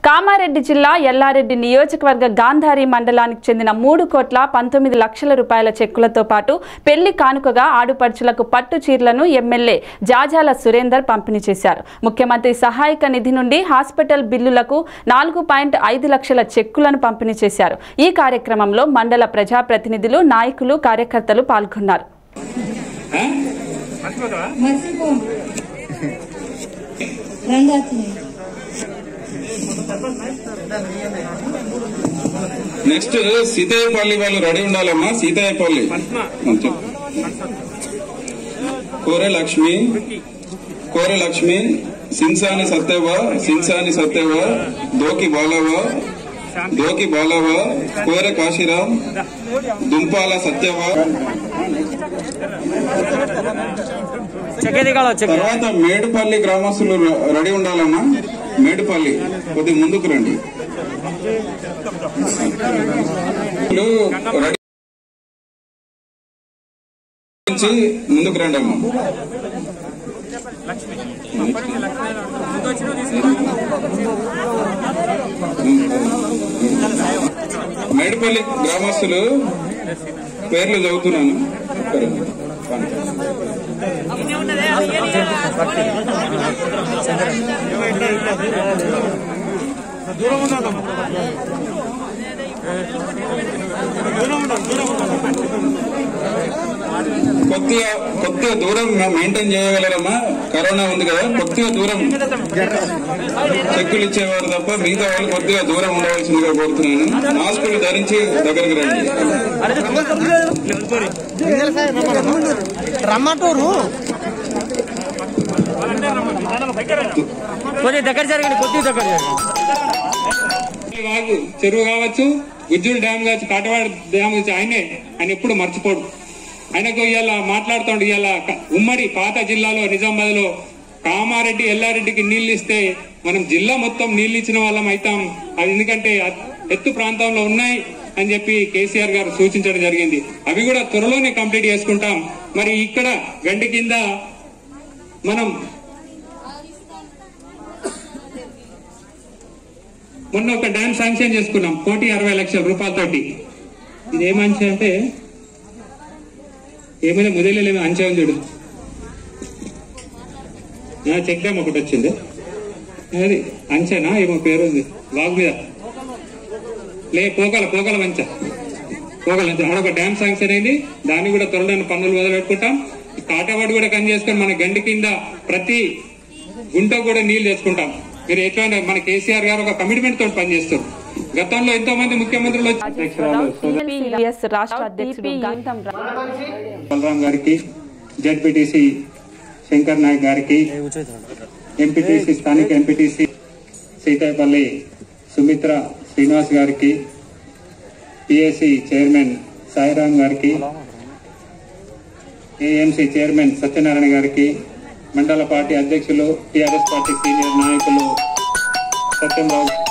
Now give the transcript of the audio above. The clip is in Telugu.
కామారెడ్డి జిల్లా ఎల్లారెడ్డి నియోజకవర్గ గాంధారి మండలానికి చెందిన మూడు కోట్ల పంతొమ్మిది లక్షల రూపాయల చెక్కులతో పాటు పెళ్లి కానుకగా ఆడుపడుచులకు పట్టు చీరలను ఎమ్మెల్యే జాజాల సురేందర్ పంపిణీ చేశారు ముఖ్యమంత్రి సహాయక నిధి నుండి హాస్పిటల్ బిల్లులకు నాలుగు పాయింట్ ఐదు లక్షల చెక్కులను పంపిణీ చేశారు ఈ కార్యక్రమంలో మండల ప్రజాప్రతినిధులు నాయకులు కార్యకర్తలు పాల్గొన్నారు మర్చిపోం రెండు వచ్చినాయి నెక్స్ట్ సీతాయపల్లి వాళ్ళు రెడీ ఉండాలమ్మా సీతాయపల్లి కొంచెం. కోరె లక్ష్మి కోరె లక్ష్మి సింసాని సత్యవ సింసాని సత్యవ దోకి బాలవ దోకి బాలవ కోరె కాశీరాం దుంపాల సత్యవ తర్వాత మేడుపల్లి గ్రామస్తులు ర- రెడీ ఉండాలమ్మా మేడుపల్లి కొద్దిగా ముందుకు రండి వీళ్ళు రెడీ నుంచి ముందుకు రండి అమ్మా మేడిపల్లి గ్రామస్తులు పేర్లు చదువుతున్నాను కొద్దిగా కొద్దిగా దూరం మెయింటైన్ చేయగలరమ్మా కరోనా ఉంది కదా కొద్దిగా దూరం చెక్కులు ఇచ్చేవారు తప్ప మిగతా వాళ్ళు కొద్దిగా దూరం ఉండవలసిందిగా కోరుతున్నాను మాస్కులు ధరించి దగ్గరికి రండి రమ్మంటారు కొద్దిగా దగ్గర జరగండి కొద్దిగా దగ్గర జరగండి వాగు చెరువు కావచ్చు గుజ్జుల డ్యామ్ కావచ్చు కాటవాడ డ్యామ్ కావచ్చు ఆయనే ఆయన ఎప్పుడు మర్చిపోడు ఆయనకు ఇవాళ మాట్లాడుతుండు ఇవాళ క- ఉమ్మడి పాత జిల్లాలో నిజామాబాద్ లో కామారెడ్డి ఎల్లారెడ్డికి నీళ్లు ఇస్తే మనం జిల్లా మొత్తం నీళ్లు ఇచ్చిన వాళ్ళం అవుతాం అది ఎందుకంటే అ- ఎత్తు ప్రాంతంలో ఉన్నాయి అని చెప్పి కేసీఆర్ గారు సూచించడం జరిగింది అవి కూడా త్వరలోనే కంప్లీట్ చేసుకుంటాం మరి ఇక్కడ గంటి కింద మనం మొన్న ఒక డ్యామ్ శాంక్షన్ చేసుకున్నాం కోటి అరవై లక్షల రూపాయలతోటి ఇది ఏం అంచె అంటే ఏమైనా ముదలేమో అంచె ఉంది చూడు ఆ, చెక్ డ్యామ్ ఒకటి వచ్చింది అది అంచెనా ఏమో పేరు ఉంది వాగు మీద లే పోగల పోగల మంచ పోగల మంచ ఆడ ఒక డ్యామ్ శాంక్షన్ అయింది దాన్ని కూడా త్వరలో పన్నులు మొదలు పెట్టుకుంటాం కాటవాడు కూడా కన్ చేసుకొని మన గండి కింద ప్రతి గుంట కూడా నీళ్లు తెచ్చుకుంటాం మీరు ఎట్లా మన కేసీఆర్ గారు ఒక కమిట్మెంట్ తోటి పనిచేస్తారు గతంలో ఎంతో మంది ముఖ్యమంత్రులు వచ్చి అధ్యక్షురాలు సోదరి టీపీఎస్ రాష్ట్ర అధ్యక్షుడు గంధం రా- బలరాం గారికి జడ్పీటీసీ శంకర్ నాయక్ గారికి ఎంపీటీసీ స్థానిక ఎంపీటీసీ సీతాయపల్లి సుమిత్ర శ్రీనివాస్ గారికి పిఎస్సి చైర్మన్ సాయిరామ్ గారికి ఏఎంసీ చైర్మన్ సత్యనారాయణ గారికి మండల పార్టీ అధ్యక్షులు టిఆర్ఎస్ పార్టీ సీనియర్ నాయకులు సత్యంరావు